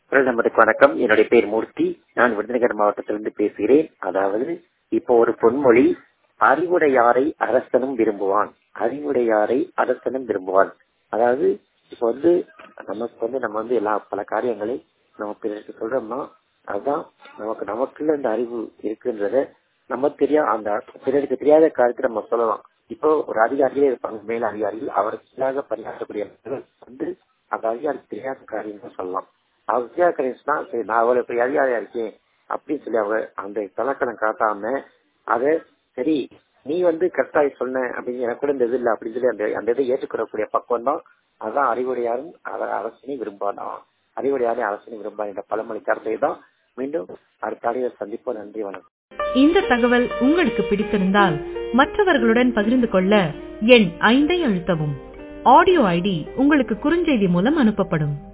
நமதுக்கு வணக்கம் என்னுடைய பேர் மூர்த்தி நான் விருதுநகர் மாவட்டத்திலிருந்து பேசுகிறேன் அதாவது இப்போ ஒரு பொன்மொழி அறிவுடையாரை அரசனும் விரும்புவான் அறிவுடையாரை அரசனும் விரும்புவான் அதாவது இப்போ வந்து நமக்கு வந்து நம்ம வந்து எல்லா பல காரியங்களை நம்ம பிறருக்கு சொல்றோம்னா அதுதான் நமக்கு நமக்குள்ள இந்த அறிவு இருக்குன்றத நம்ம தெரியா அந்த பிறருக்கு தெரியாத காரியத்தை நம்ம சொல்லலாம் இப்போ ஒரு அதிகாரியே இருப்பாங்க மேல் அதிகாரிகள் அவருக்காக பணியாற்றக்கூடிய வந்து அந்த அதிகாரிக்கு தெரியாத காரியம் தான் சொல்லலாம் அவர் தெரியாத காரியம் சொன்னா சரி நான் அவ்வளவு பெரிய அதிகாரியா இருக்கேன் அப்படின்னு சொல்லி அவங்க அந்த தலக்கணம் காட்டாம அதை சரி நீ வந்து கரெக்டா சொன்ன அப்படின்னு எனக்கு கூட இந்த இது இல்லை அப்படின்னு சொல்லி அந்த அந்த இதை ஏற்றுக்கொள்ளக்கூடிய பக்குவம் தான் அதான் அறிவுடையாரும் அரசனை விரும்பானா அறிவுடையாரே அரசனை விரும்பான் என்ற பழமொழி கருத்தை தான் மீண்டும் அடுத்த அடையில் சந்திப்போம் நன்றி வணக்கம் இந்த தகவல் உங்களுக்கு பிடித்திருந்தால் மற்றவர்களுடன் பகிர்ந்து கொள்ள எண் ஐந்தை அழுத்தவும் ஆடியோ ஐடி உங்களுக்கு குறுஞ்செய்தி மூலம் அனுப்பப்படும்